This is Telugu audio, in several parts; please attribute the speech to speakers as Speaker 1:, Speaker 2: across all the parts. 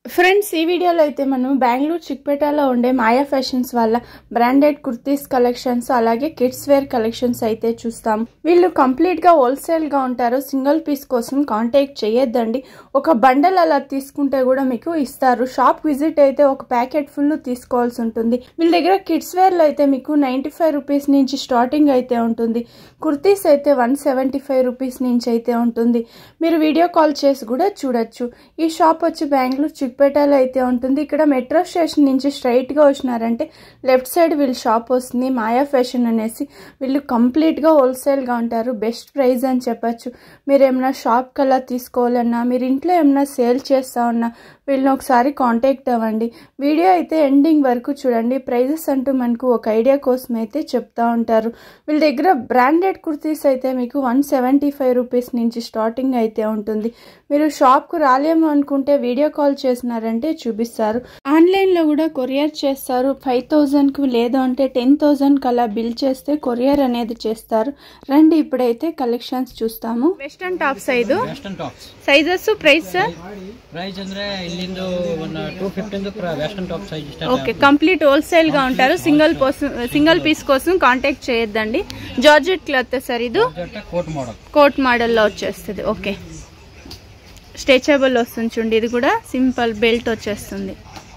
Speaker 1: ఫ్రెండ్స్ ఈ వీడియోలో అయితే మనం బెంగళూరు చిక్పేటలో ఉండే మాయా ఫ్యాషన్స్ వాళ్ళ బ్రాండెడ్ కుర్తీస్ కలెక్షన్స్ అలాగే కిడ్స్ వేర్ కలెక్షన్స్ అయితే చూస్తాం వీళ్ళు కంప్లీట్ గా హోల్సేల్ గా ఉంటారు సింగిల్ పీస్ కోసం కాంటాక్ట్ చేయొద్దండి ఒక బండల్ అలా తీసుకుంటే కూడా మీకు ఇస్తారు షాప్ విజిట్ అయితే ఒక ప్యాకెట్ ఫుల్ తీసుకోవాల్సి ఉంటుంది వీళ్ళ దగ్గర కిడ్స్ వేర్ లో అయితే మీకు నైన్టీ ఫైవ్ రూపీస్ నుంచి స్టార్టింగ్ అయితే ఉంటుంది కుర్తీస్ అయితే వన్ సెవెంటీ ఫైవ్ రూపీస్ నుంచి అయితే ఉంటుంది మీరు వీడియో కాల్ చేసి కూడా చూడొచ్చు ఈ షాప్ వచ్చి బెంగళూరు చిక్పేటలో అయితే ఉంటుంది ఇక్కడ మెట్రో స్టేషన్ నుంచి స్ట్రైట్ గా వచ్చినారంటే లెఫ్ట్ సైడ్ వీళ్ళ షాప్ వస్తుంది మాయా ఫ్యాషన్ అనేసి వీళ్ళు కంప్లీట్ గా హోల్సేల్ గా ఉంటారు బెస్ట్ ప్రైస్ అని చెప్పొచ్చు మీరు ఏమైనా షాప్ కల్లా తీసుకోవాలన్నా మీరు ఇంట్లో ఏమైనా సేల్ చేస్తా ఉన్నా వీళ్ళని ఒకసారి కాంటాక్ట్ అవ్వండి వీడియో అయితే ఎండింగ్ వరకు చూడండి ప్రైజెస్ అంటూ మనకు ఒక ఐడియా కోసం అయితే చెప్తా ఉంటారు వీళ్ళ దగ్గర బ్రాండెడ్ కుర్తీస్ అయితే మీకు వన్ సెవెంటీ ఫైవ్ రూపీస్ నుంచి స్టార్టింగ్ అయితే ఉంటుంది మీరు షాప్కు రాలేము అనుకుంటే వీడియో కాల్ చేసినారంటే చూపిస్తారు ఆన్లైన్లో కూడా కొరియర్ చేస్తారు ఫైవ్ థౌజండ్కి లేదు అంటే టెన్ థౌజండ్కి అలా బిల్ చేస్తే కొరియర్ అనేది చేస్తారు రండి ఇప్పుడైతే కలెక్షన్స్ చూస్తాము వెస్టర్న్ టాప్స్ ఐదు
Speaker 2: western tops
Speaker 1: sizes price sir
Speaker 2: price ಅಂದ್ರೆ ಇಲ್ಲಿಂದ ಒಂದು ಟೂ ಫಿಫ್ಟಿಂದು western top size start
Speaker 1: okay complete wholesale గా ఉంటారు సింగిల్ సింగిల్ పీస్ కోసం కాంటాక్ట్ చేయొద్దండి జార్జెట్ క్లాత్ సార్ ఇది
Speaker 2: ಕೋಟ್ ಮಾಡಲ್
Speaker 1: కోట్ మోడల్లో వచ్చేస్తుంది ఓకే స్ట్రెచబుల్ వస్తుంది చూడండి ఇది కూడా సింపుల్ బెల్ట్ వచ్చేస్తుంది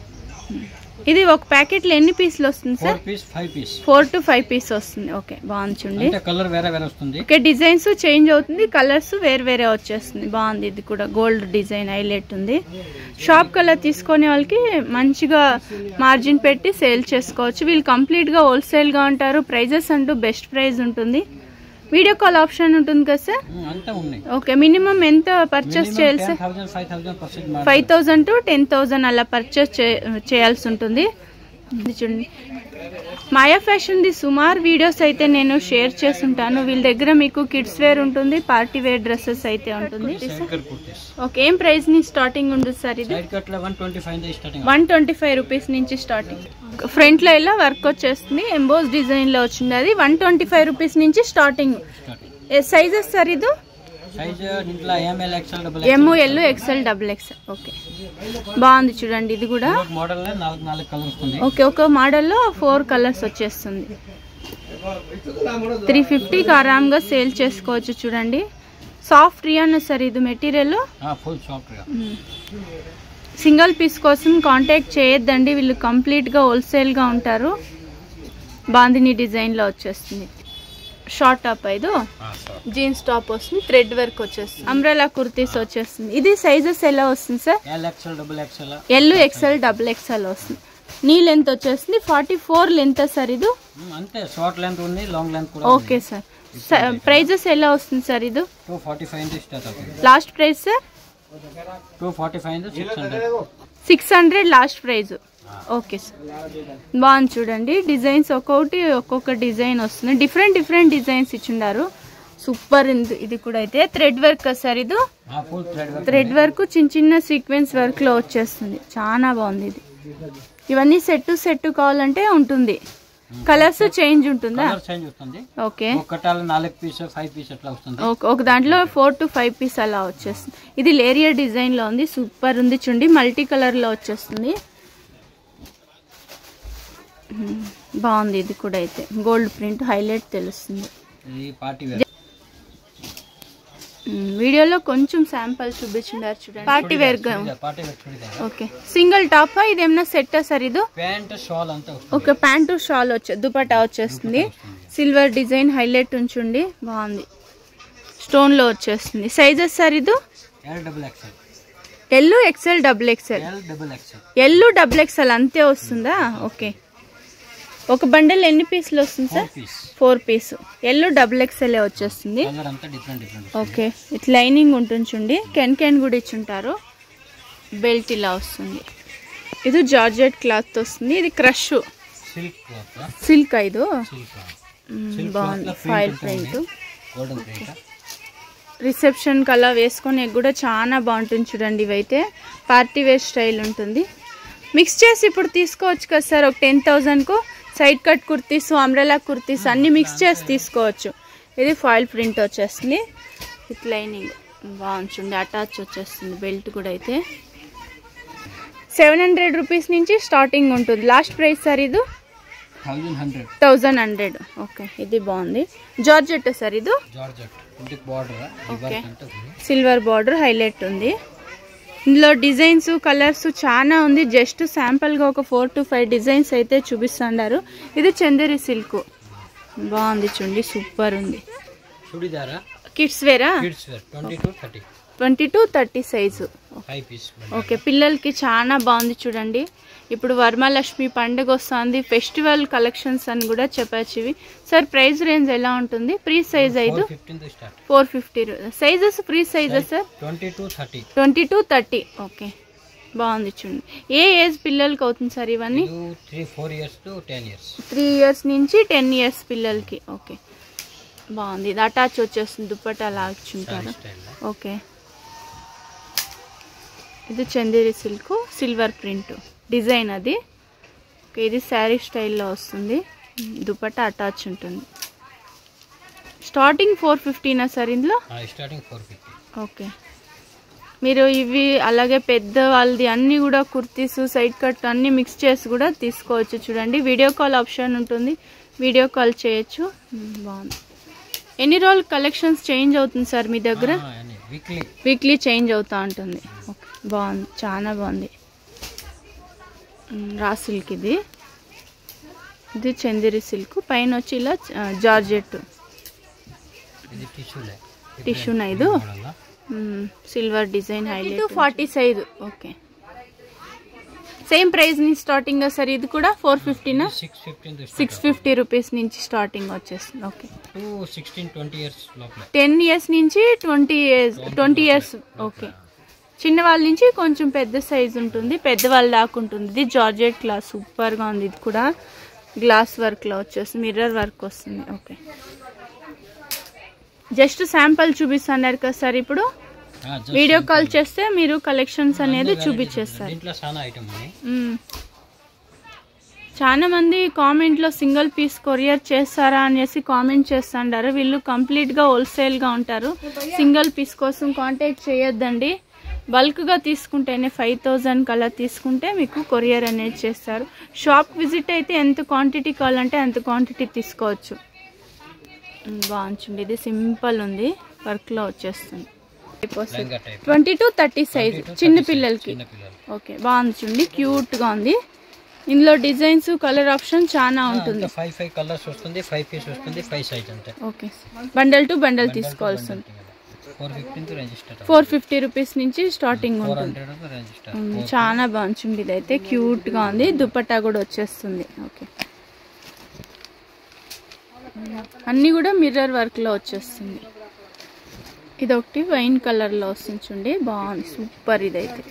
Speaker 1: ఇది ఒక ప్యాకెట్లో ఎన్ని పీసులు వస్తుంది
Speaker 2: four
Speaker 1: sir
Speaker 2: piece five piece
Speaker 1: four to five piece వస్తుంది ఓకే బాగుంది చూడండి
Speaker 2: అంటే కలర్ వేరే వేరే వస్తుంది
Speaker 1: ఓకే డిజైన్స్ చేంజ్ అవుతుంది కలర్స్ వేరే వేరే వచ్చేస్తుంది బాగుంది ఇది కూడా గోల్డ్ డిజైన్ హైలైట్ ఉంది షాప్ కలర్ తీసుకునే వాళ్ళకి మంచిగా మార్జిన్ పెట్టి సేల్ చేసుకోవచ్చు వీళ్ళు కంప్లీట్గా హోల్సేల్గా ఉంటారు ప్రైజెస్ అంటూ బెస్ట్ ప్రైస్ ఉంటుంది వీడియో కాల్ ఆప్షన్ ఉంటుంది కదా సార్
Speaker 2: ಹ್ಮ್, అంతా ఉన్నాయి
Speaker 1: ఓకే మినిమం ఎంత పర్చేస్ చేయాలి sir
Speaker 2: thousand five thousand percent
Speaker 1: five thousand to ten thousand అలా పర్చేస్ చేయాల్సి ఉంటుంది ఇది చూడండి మాయా ఫ్యాషన్ ది సుమార్ వీడియోస్ అయితే నేను షేర్ చేస్తుంటాను వీళ్ళ దగ్గర మీకు కిడ్స్ వేర్ ఉంటుంది పార్టీ వేర్ డ్రెస్సెస్ అయితే ఉంటుంది
Speaker 2: సైడ్ కట్ కుర్తీస్
Speaker 1: ఓకే ఏం ప్రైస్ ని స్టార్టింగ్ ఉంటుంది సార్ ఇది
Speaker 2: సైడ్ కట్ లో one twenty five starting
Speaker 1: one twenty five rupees నుంచి స్టార్టింగ్ ఫ్రంట్ లో ఇలా వర్క్ వచ్చేస్తుంది ఎంబోస్ డిజైన్ లో వచ్చింది అది వన్ ట్వంటీ ఫైవ్ రూపీస్ నుంచి స్టార్టింగ్ సైజెస్ సార్ ఇది
Speaker 2: సైజ్ ఇంట్లో M L XL double
Speaker 1: M L XL double XL okay బాగుంది చూడండి ఇది కూడా
Speaker 2: మోడల్ నాలుగు నాలుగు కలర్ వస్తుంది
Speaker 1: ఓకే ఒక మోడల్లో ఫోర్ కలర్స్ వచ్చేస్తుంది త్రీ ఫిఫ్టీకి ఆరామ్గా సేల్ చేసుకోవచ్చు చూడండి సాఫ్ట్ రియాన్ సార్ ఇది మెటీరియల్
Speaker 2: ఫుల్ సాఫ్ట్ గా
Speaker 1: సింగిల్ పీస్ కోసం కాంటాక్ట్ చేయొద్దండి వీళ్ళు కంప్లీట్గా హోల్సేల్గా ఉంటారు బాందిని డిజైన్లో వచ్చేస్తుంది షార్ట్ టాప్ ఐదు జీన్స్ టాప్ వస్తుంది థ్రెడ్ వర్క్ వచ్చేస్తుంది అంబ్రెలా కుర్తీస్ వచ్చేస్తుంది ఇది సైజెస్ ఎలా వస్తుంది sir
Speaker 2: L XL double XL
Speaker 1: L XL double XL వస్తుంది నీ లెంత్ వచ్చేస్తుంది ఫార్టీ ఫోర్ లెంత్ సార్ ఇది
Speaker 2: అంతే షార్ట్ లెంత్ ఉంది లాంగ్ లెంత్ కూడా
Speaker 1: ఓకే సార్ ప్రైజెస్ ఎలా వస్తుంది సార్ ఇది
Speaker 2: టూ ఫార్టీ ఫైవ్ నుంచి స్టార్ట్ అవుతుంది
Speaker 1: last price sir
Speaker 2: two forty five నుంచి six hundred
Speaker 1: six hundred last price okay sir బాగుంది చూడండి డిజైన్స్ ఒక్కొక్కటి ఒక్కొక్క డిజైన్ వస్తుంది డిఫరెంట్ డిఫరెంట్ డిజైన్స్ ఇచ్చిండారు సూపర్ ఉంది ఇది కూడా అయితే థ్రెడ్ వర్క్ కదా సార్ ఇది
Speaker 2: full thread work
Speaker 1: thread work చిన్న చిన్న సీక్వెన్స్ వర్క్ లో వచ్చేస్తుంది చాలా బాగుంది ఇది ఇవన్నీ సెట్ సెట్ కావాలంటే ఉంటుంది కలర్స్ చేంజ్ ఉంటుందా
Speaker 2: కలర్ చేంజ్ వస్తుంది
Speaker 1: ఓకే
Speaker 2: ఒక్కటాలు నాలుగు పీస్ ఫైవ్ పీస్ అట్లా వస్తుంది
Speaker 1: ఒక ఒక దాంట్లో ఫోర్ టు ఫైవ్ పీస్ అలా వచ్చేస్తుంది ఇది లేరియర్ డిజైన్ లో ఉంది సూపర్ ఉంది చూడండి మల్టీ కలర్ లో వచ్చేస్తుంది మ్మ్. బాగుంది ఇది కూడా అయితే గోల్డ్ ప్రింట్ హైలైట్ తెలుస్తుంది
Speaker 2: ఇది పార్టీ వేర్
Speaker 1: మ్మ్. వీడియోలో కొంచెం శాంపుల్ చూపించుండారు చూడండి పార్టీ వేర్ గా
Speaker 2: పార్టీ వేర్ చూడదా
Speaker 1: ఓకే సింగిల్ టాపా ఇది ఏమన్నా సెట్టా సార్ ఇది
Speaker 2: ప్యాంట్ షాల్ అంతా వస్తుంది
Speaker 1: ఒక ప్యాంటు షాల్ వచ్చే దుపట్టా వచ్చేస్తుంది సిల్వర్ డిజైన్ హైలైట్ ఉంచుండి బాగుంది స్టోన్ లో వచ్చేస్తుంది సైజెస్ సార్ ఇది
Speaker 2: L double XL
Speaker 1: L XL double XL
Speaker 2: L double XL
Speaker 1: L double XL అంతే వస్తుందా ఓకే ఒక బండల్ ఎన్ని పీసులు వస్తుంది sir
Speaker 2: piece
Speaker 1: four piece L double XL వచ్చేస్తుంది
Speaker 2: కలర్ అంతా డిఫరెంట్ డిఫరెంట్
Speaker 1: ఓకే ఇట్లా లైనింగ్ ఉంటుంది చూడండి కెన్ కెన్ కూడా ఇచ్చుంటారు బెల్ట్ ఇలా వస్తుంది ఇది జార్జెట్ క్లాత్ వస్తుంది ఇది క్రష్
Speaker 2: సిల్క్ క్లాత్
Speaker 1: సిల్క్ ఐదు
Speaker 2: సిల్క్
Speaker 1: మ్మ్,
Speaker 2: Silk
Speaker 1: బాగుంది
Speaker 2: cloth లో
Speaker 1: foil
Speaker 2: print
Speaker 1: print
Speaker 2: golden print
Speaker 1: reception కల్లా వేసుకొని కూడా చాలా బాగుంటుంది చూడండి ఇవైతే పార్టీ వేర్ స్టైల్ ఉంటుంది మిక్స్ చేసి ఇప్పుడు తీసుకోవచ్చు కదా సార్ ఒక టెన్ థౌజండ్కు side cut kurtis umbrella kurtis అన్ని మిక్స్ చేసి తీసుకోవచ్చు ఇది ఫాయిల్ ప్రింట్ వచ్చేస్తుంది విత్ లైనింగ్ బాగుంది చూడండి అటాచ్ వచ్చేస్తుంది బెల్ట్ కూడా అయితే సెవెన్ హండ్రెడ్ రూపీస్ నుంచి స్టార్టింగ్ ఉంటుంది లాస్ట్ ప్రైస్ సార్ ఇది
Speaker 2: thousand hundred
Speaker 1: thousand hundred okay ఇది బాగుంది జార్జెట్ సార్ ఇది
Speaker 2: జార్జెట్ ఇంటికి border
Speaker 1: okay silver border highlight ఉంది ఇందులో డిజైన్స్ కలర్స్ చాలా ఉంది జస్ట్ శాంపుల్గా ఒక ఫోర్ టు ఫైవ్ డిజైన్స్ అయితే చూపిస్తున్నారు ఇది చందేరి సిల్క్ బాగుంది చూడండి సూపర్ ఉంది
Speaker 2: చుడిదారా
Speaker 1: కిడ్స్ వేరా
Speaker 2: kids wear twenty to thirty
Speaker 1: twenty to thirty size
Speaker 2: five piece
Speaker 1: okay పిల్లలకి చాలా బాగుంది చూడండి ఇప్పుడు వరమహాలక్ష్మి పండుగ వస్తుంది ఫెస్టివల్ కలెక్షన్స్ అని కూడా చెప్పచ్చు ఇవి సార్ ప్రైస్ రేంజ్ ఎలా ఉంటుంది ఫ్రీ సైజ్ ఐదు
Speaker 2: ఫిఫ్టీన్ తో start
Speaker 1: four fifty sizes free sizes sir
Speaker 2: twenty to thirty
Speaker 1: twenty to thirty okay బాగుంది చూడండి ఏ ఏజ్ పిల్లలకి అవుతుంది సార్ ఇవన్నీ
Speaker 2: two three four years to ten years
Speaker 1: three years నుంచి టెన్ ఇయర్స్ పిల్లలకి ఓకే బాగుంది ఇది అటాచ్ వచ్చేస్తుంది దుప్పట లాగుచుంటారు
Speaker 2: స్టైల్
Speaker 1: ఓకే ఇది Chanderi silk silver print design అది ఓకే ఇది శారీ స్టైల్లో వస్తుంది దుపట్ట అటాచ్ ఉంటుంది స్టార్టింగ్ ఫోర్ ఫిఫ్టీనా సార్ ఇందులో
Speaker 2: స్టార్టింగ్ ఫోర్ ఫిఫ్టీ
Speaker 1: ఓకే మీరు ఇవి అలాగే పెద్ద వాళ్ళది అన్నీ కూడా కుర్తీస్ సైడ్ కట్ అన్నీ మిక్స్ చేసి కూడా తీసుకోవచ్చు చూడండి వీడియో కాల్ ఆప్షన్ ఉంటుంది వీడియో కాల్ చేయొచ్చు మ్, బాగుంది ఎన్ని రోజులు కలెక్షన్స్ చేంజ్ అవుతుంది సార్ మీ దగ్గర
Speaker 2: వీక్లీ
Speaker 1: వీక్లీ చేంజ్ అవుతూ ఉంటుంది ఓకే బాగుంది చాలా బాగుంది మ్, రా సిల్క్ ఇది ఇది చందేరి సిల్క్ పైన వచ్చి ఇలా ఆ, జార్జెట్
Speaker 2: ఇది టిష్యూలే
Speaker 1: టిష్యూనా ఇది silver design highlight forty size okay same price నుంచి స్టార్టింగ్ సార్ ఇది కూడా ఫోర్ ఫిఫ్టీనా
Speaker 2: సిక్స్ ఫిఫ్టీన్ తో
Speaker 1: సిక్స్ ఫిఫ్టీ రూపీస్ నుంచి స్టార్టింగ్ వచ్చేస్తుంది okay
Speaker 2: two sixteen twenty years లోపల
Speaker 1: టెన్ ఇయర్స్ నుంచి twenty years twenty years okay చిన్న వాళ్ళ నుంచి కొంచెం పెద్ద సైజ్ ఉంటుంది పెద్దవాళ్ళ దాకా ఉంటుంది ఇది జార్జెట్ క్లాస్ సూపర్గా ఉంది ఇది కూడా గ్లాస్ వర్క్లో వచ్చేస్తుంది మిర్రర్ వర్క్ వస్తుంది ఓకే జస్ట్ శాంపుల్ చూపిస్తున్నారు కదా సార్ ఇప్పుడు వీడియో కాల్ చేస్తే మీరు కలెక్షన్స్ అనేది చూపించేస్తారు
Speaker 2: దీంట్లో చాలా ఐటమ్ ఉన్నాయి
Speaker 1: మ్మ్. చాలా మంది కామెంట్లో సింగిల్ పీస్ కొరియర్ చేస్తారా అనేసి కామెంట్ చేస్తుంటారు వీళ్ళు కంప్లీట్గా హోల్సేల్గా ఉంటారు సింగిల్ పీస్ కోసం కాంటాక్ట్ చేయొద్దండి బల్క్గా తీసుకుంటేనే ఫైవ్ థౌజండ్ కలా తీసుకుంటే మీకు కొరియర్ అనేది చేస్తారు షాప్ విజిట్ అయితే ఎంత క్వాంటిటీ కావాలంటే అంత క్వాంటిటీ తీసుకోవచ్చు మ్మ్, బాగుంటుంది ఇది సింపుల్ ఉంది వర్క్లో వచ్చేస్తుంది
Speaker 2: లంగా type
Speaker 1: twenty to thirty size చిన్న పిల్లలకి
Speaker 2: చిన్న పిల్లలు
Speaker 1: ఓకే బాగుంది చూడండి క్యూట్గా ఉంది ఇందులో డిజైన్స్ కలర్ ఆప్షన్ చాలా ఉంటుంది
Speaker 2: ఫైవ్ ఫైవ్ కలర్స్ వస్తుంది ఫైవ్ పీస్ వస్తుంది ఫైవ్ సైజ్ అంతే
Speaker 1: ఓకే బండల్ టు బండల్ తీసుకోవాల్సి ఉంది
Speaker 2: ఫోర్ ఫిఫ్టీన్ తో రిజిస్టర్
Speaker 1: ఫోర్ ఫిఫ్టీ రూపీస్ నుంచి స్టార్టింగ్
Speaker 2: ఫోర్
Speaker 1: ఉంటుంది
Speaker 2: హండ్రెడ్ రిజిస్టర్
Speaker 1: ఉమ్, చాలా బాగుంది ఇదైతే క్యూట్గా ఉంది దుపట్టా కూడా వచ్చేస్తుంది ఓకే ఉమ్, అన్నీ కూడా మిర్రర్ వర్క్లో వచ్చేస్తుంది ఇది ఒకటి వైన్ కలర్లో వస్తుంది చూడండి బాగుంది సూపర్ ఇదైతే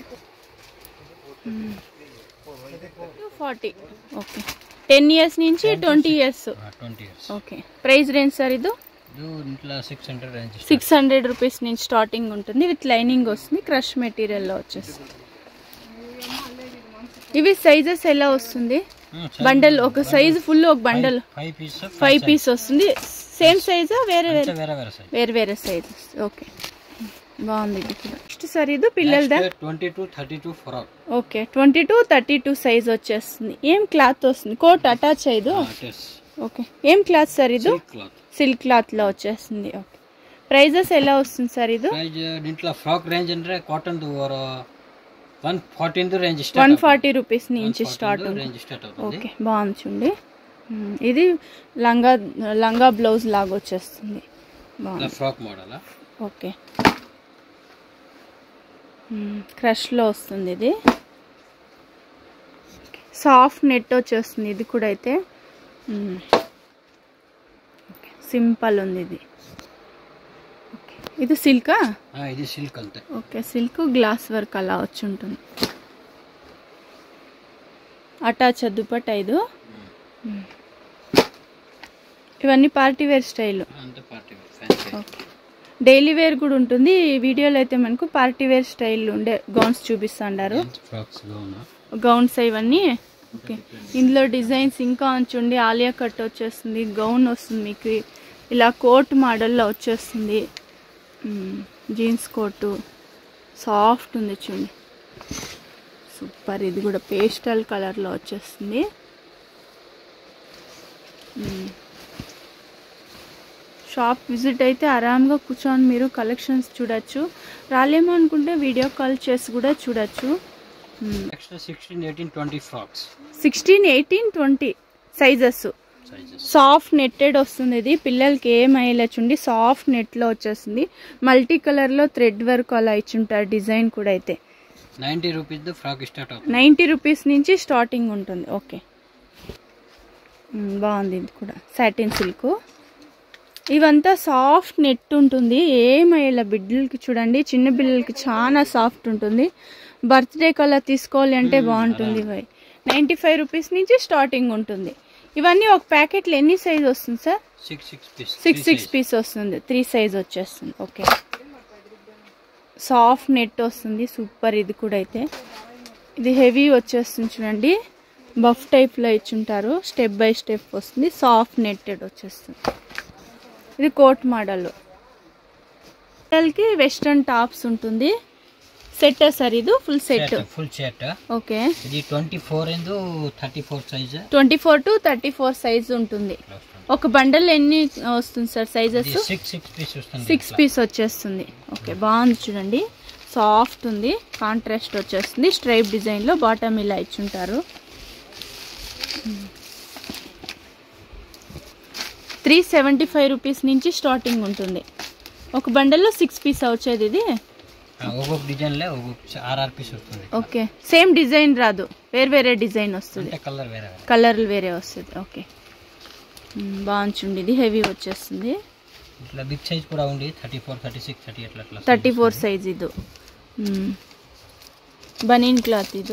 Speaker 1: ఫార్టీ ఓకే టెన్ ఇయర్స్ నుంచి twenty years
Speaker 2: twenty years
Speaker 1: okay price range sir ఇది
Speaker 2: ఇది ఇంట్లో six hundred register
Speaker 1: six hundred rupees నుంచి స్టార్టింగ్ ఉంటుంది విత్ లైనింగ్ వస్తుంది క్రష్ మెటీరియల్లో వచ్చేస్తుంది ఇవి సైజెస్ ఎలా వస్తుంది బండల్ ఒక సైజు ఫుల్ ఒక bundle
Speaker 2: five piece
Speaker 1: five piece వస్తుంది సేమ్ సైజా వేరే వేరే
Speaker 2: వేరే వేరే సైజ్
Speaker 1: వేరే వేరే సైజెస్ ఓకే బాగుంది ఇది కూడా నెక్స్ట్ సార్ ఇది పిల్లలదా
Speaker 2: twenty to thirty two four
Speaker 1: okay twenty to thirty two size వచ్చేస్తుంది ఏం క్లాత్ వస్తుంది కోట్ అటాచ్ అయ్యదు
Speaker 2: టెస్
Speaker 1: ఓకే ఏం క్లాత్ సార్ ఇది
Speaker 2: క్లాత్
Speaker 1: సిల్క్ క్లాత్లో వచ్చేస్తుంది ఓకే ప్రైజెస్ ఎలా వస్తుంది సార్ ఇది
Speaker 2: ప్రైజ్ దీంట్లో ఫ్రాక్ రేంజ్ అంటే cotton one fourteen range
Speaker 1: one
Speaker 2: start
Speaker 1: forty rupees నుంచి స్టార్ట్ ఉంది
Speaker 2: రేంజ్ స్టార్ట్ అవుతుంది
Speaker 1: ఓకే బాగుంది చూడండి మ్మ్. ఇది లంగా లంగా బ్లౌజ్ లాగా వచ్చేస్తుంది బాగుంది
Speaker 2: ఇలా ఫ్రాక్ మోడల్
Speaker 1: ఓకే మ్మ్. క్రష్లో వస్తుంది ఇది సాఫ్ట్ నెట్ వచ్చేస్తుంది ఇది కూడా అయితే మ్మ్. ఓకే సింపుల్ ఉంది ఇది ఓకే ఇది సిల్కా
Speaker 2: ఇది సిల్క్ అంతే
Speaker 1: ఓకే సిల్క్ గ్లాస్ వర్క్ అలా వచ్చి ఉంటుంది అటాచ్ దుపట్ట ఐదు ఇవన్నీ పార్టీ వేర్ స్టైల్
Speaker 2: అంతే party fancy
Speaker 1: okay daily wear కూడా ఉంటుంది ఈ వీడియోలో అయితే మనకు పార్టీ వేర్ స్టైల్ ఉండే గౌన్స్ చూపిస్తుండారు
Speaker 2: ఫ్రాక్స్ లోనా
Speaker 1: గౌన్స్ ఇవన్నీ ఓకే ఇందులో డిజైన్స్ ఇంకా ఉంచండి ఆలియా కట్ వచ్చేస్తుంది గౌన్ వస్తుంది మీకు ఇలా కోట్ మోడల్లో వచ్చేస్తుంది మ్మ్. జీన్స్ కోటు సాఫ్ట్ ఉంది చూడండి సూపర్ ఇది కూడా పేస్టల్ కలర్లో వచ్చేస్తుంది మ్మ్. షాప్ విజిట్ అయితే ఆరామ్గా కూర్చొని మీరు కలెక్షన్స్ చూడొచ్చు రాలేమో అనుకుంటే వీడియో కాల్ చేసి కూడా చూడొచ్చు
Speaker 2: next sixteen eighteen twenty frocks
Speaker 1: sixteen eighteen twenty sizes
Speaker 2: sizes
Speaker 1: soft netted వస్తుంది ఇది పిల్లలకి ఏం అయ్యలేచుండి సాఫ్ట్ నెట్లో వచ్చేస్తుంది మల్టీ కలర్లో థ్రెడ్ వర్క్ అలా ఇచ్చుంటారు డిజైన్ కూడా అయితే
Speaker 2: నైంటీ రూపీస్ ఫ్రాక్ స్టార్ట్ అవుతుంది
Speaker 1: నైంటీ రూపీస్ నుంచి స్టార్టింగ్ ఉంటుంది ఓకే మ్, బాగుంది ఇది కూడా సాటిన్ సిల్క్ ఇవంతా సాఫ్ట్ నెట్ ఉంటుంది ఏమయ్యేలా బిడ్డలకి చూడండి చిన్న పిల్లలకి చాలా సాఫ్ట్ ఉంటుంది బర్త్డే కల్లా తీసుకోవాలి అంటే బాగుంటుంది ఇవి నైంటీ ఫైవ్ రూపీస్ నుంచి స్టార్టింగ్ ఉంటుంది ఇవన్నీ ఒక ప్యాకెట్లో ఎన్ని సైజ్ వస్తుంది sir
Speaker 2: six six piece
Speaker 1: six six piece వస్తుంది త్రీ సైజ్ వచ్చేస్తుంది ఓకే సాఫ్ట్ నెట్ వస్తుంది సూపర్ ఇది కూడా అయితే ఇది హెవీ వచ్చేస్తుంది చూడండి బఫ్ టైప్లో ఇచ్చుంటారు స్టెప్ బై స్టెప్ వస్తుంది సాఫ్ట్ నెట్టెడ్ వచ్చేస్తుంది ఇది కోట్ మోడల్ పిల్లలకి వెస్ట్రన్ టాప్స్ ఉంటుంది సెట్ సార్ ఇది full set
Speaker 2: full set
Speaker 1: okay
Speaker 2: ఇది ట్వంటీ ఫోర్ ఇందు thirty four size
Speaker 1: twenty four to thirty four size ఉంటుంది ఒక బండల్ ఎన్ని వస్తుంది sir sizes
Speaker 2: six six piece వస్తుంది
Speaker 1: సిక్స్ పీస్ వచ్చేస్తుంది ఓకే బాగుంది చూడండి సాఫ్ట్ ఉంది కాంట్రాస్ట్ వచ్చేస్తుంది స్ట్రైప్ డిజైన్లో బాటమ్ ఇలా ఇచ్చుంటారు త్రీ సెవెంటీ ఫైవ్ రూపీస్ నుంచి స్టార్టింగ్ ఉంటుంది ఒక బండల్లో సిక్స్ పీస్ వచ్చేది ఇది
Speaker 2: ఒక్కొక్క డిజైన్ లో ఒక్కొక్క ఆర్ఆర్ పీస్ వస్తుంది
Speaker 1: ఓకే సేమ్ డిజైన్ రాదు వేరే వేరే డిజైన్ వస్తుంది
Speaker 2: అంటే కలర్ వేరే వేరే
Speaker 1: కలర్లు వేరే వస్తుంది ఓకే మ్, బాగుంది చూడండి ఇది హెవీ వచ్చేస్తుంది
Speaker 2: ఇట్లా బిగ్ సైజ్ కూడా ఉంది thirty four thirty six thirty అట్లా అట్లా
Speaker 1: థర్టీ ఫోర్ సైజ్ ఇది బనీన్ క్లాత్ ఇది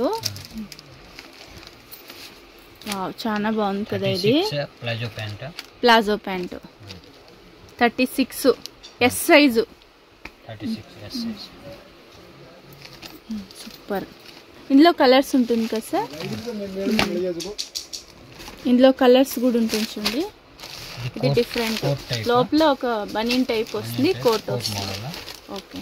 Speaker 1: వావ్, చాలా బాగుంది కదా ఇది
Speaker 2: palazzo pant
Speaker 1: palazzo pant thirty six S size
Speaker 2: thirty six S size
Speaker 1: super ఇందులో కలర్స్ ఉంటుంది కదా సార్ ఇందులో కలర్స్ కూడా ఉంటుంది చూడండి ఇది డిఫరెంట్
Speaker 2: కోట్ టైప్
Speaker 1: లోపల ఒక బనీన్ టైప్ వస్తుంది కోట్
Speaker 2: కోట్
Speaker 1: వస్తుంది
Speaker 2: మోడల్
Speaker 1: ఓకే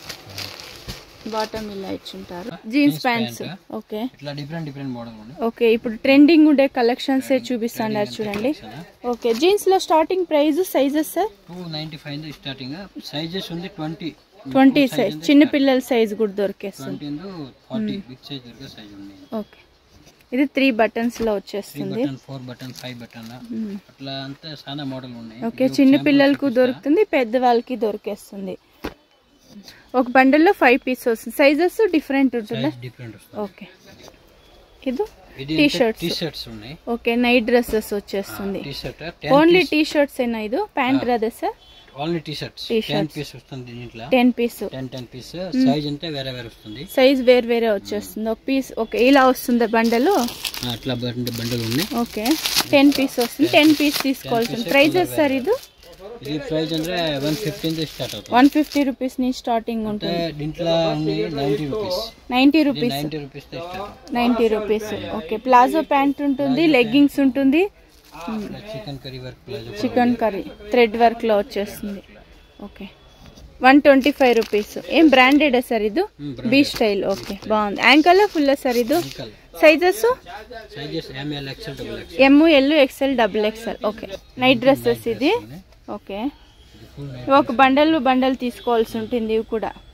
Speaker 1: బాటమ్ ఇలా ఇచ్చుంటారు జీన్స్ ప్యాంట్స్
Speaker 2: pant.
Speaker 1: ఓకే
Speaker 2: ఇట్లా డిఫరెంట్ డిఫరెంట్ మోడల్ ఉంది
Speaker 1: ఓకే ఇప్పుడు ట్రెండింగ్ ఉండే కలెక్షన్స్ చూపిస్తున్నారు చూడండి ఓకే జీన్స్ లో starting price sizes sir
Speaker 2: two ninety five starting sizes ఉంది ట్వంటీ
Speaker 1: ట్వంటీ సైజ్ చిన్న పిల్లల సైజ్ కూడా దొరికేస్తుంది
Speaker 2: ట్వంటీ ఫార్టీ బిగ్ సైజ్ దొరికే సైజ్ ఉంది
Speaker 1: ఓకే ఇది త్రీ బటన్స్ లో
Speaker 2: త్రీ
Speaker 1: వచ్చేస్తుంది
Speaker 2: button four button five button అట్లా అంతా చాలా మోడల్ ఉన్నాయి
Speaker 1: ఓకే చిన్న పిల్లలకు దొరుకుతుంది పెద్దవాళ్ళకి దొరికేస్తుంది ఒక బండిల్లో ఫైవ్ పీస్ వస్తుంది సైజెస్ డిఫరెంట్ ఉంటుందా
Speaker 2: డిఫరెంట్ వస్తుంది
Speaker 1: ఓకే ఇది
Speaker 2: ఇది
Speaker 1: టీ షర్ట్స్
Speaker 2: టీ షర్ట్స్ ఉన్నాయి
Speaker 1: ఓకే నైట్ డ్రెస్సెస్ వచ్చేస్తుంది
Speaker 2: T-shirt
Speaker 1: only T-shirts ఏనా ఇది ప్యాంట్ రాదా sir
Speaker 2: only T-shirts
Speaker 1: T-shirts.
Speaker 2: Ten piece వస్తుంది దీంట్లో
Speaker 1: ten piece
Speaker 2: ten ten piece size అంటే వేరే వేరే వస్తుంది
Speaker 1: సైజ్ వేరు వేరే వచ్చేస్తుంది ఒక పీస్ ఓకే ఇలా వస్తుంది బండలు
Speaker 2: ఆ, అట్లా బండి బండలు ఉన్నాయి
Speaker 1: ఓకే టెన్ పీస్ వస్తుంది టెన్ పీస్ తీసుకోవాల్సింది ప్రైజెస్ సార్ ఇది
Speaker 2: ఇది ప్రైస్ అంటే వన్ ఫిఫ్టీన్ స్టార్ట్ అవుతుంది
Speaker 1: వన్ ఫిఫ్టీ రూపీస్ నుంచి స్టార్టింగ్
Speaker 2: అంటే
Speaker 1: ఉంటుంది
Speaker 2: దీంట్లో ఉన్నాయి ninety rupees
Speaker 1: ninety rupees
Speaker 2: ninety rupees start
Speaker 1: ninety rupees okay palazzo pant ఉంటుంది లెగ్గింగ్స్ ఉంటుంది
Speaker 2: chikankari work palazzo
Speaker 1: chikankari thread వర్క్లో వచ్చేస్తుంది okay one twenty five rupees ఏం బ్రాండెడ్ సార్ ఇది బీ స్టైల్ ఓకే బాగుంది యాంకల్ ఫుల్ సార్ ఇది
Speaker 2: ankle
Speaker 1: sizes
Speaker 2: sizes M L XL double X
Speaker 1: M L XL double XL okay night dresses ఇది ఓకే
Speaker 2: ఇది ఫుల్
Speaker 1: ఒక బండల్ బండల్ తీసుకోవాల్సి ఉంటుంది ఇవి కూడా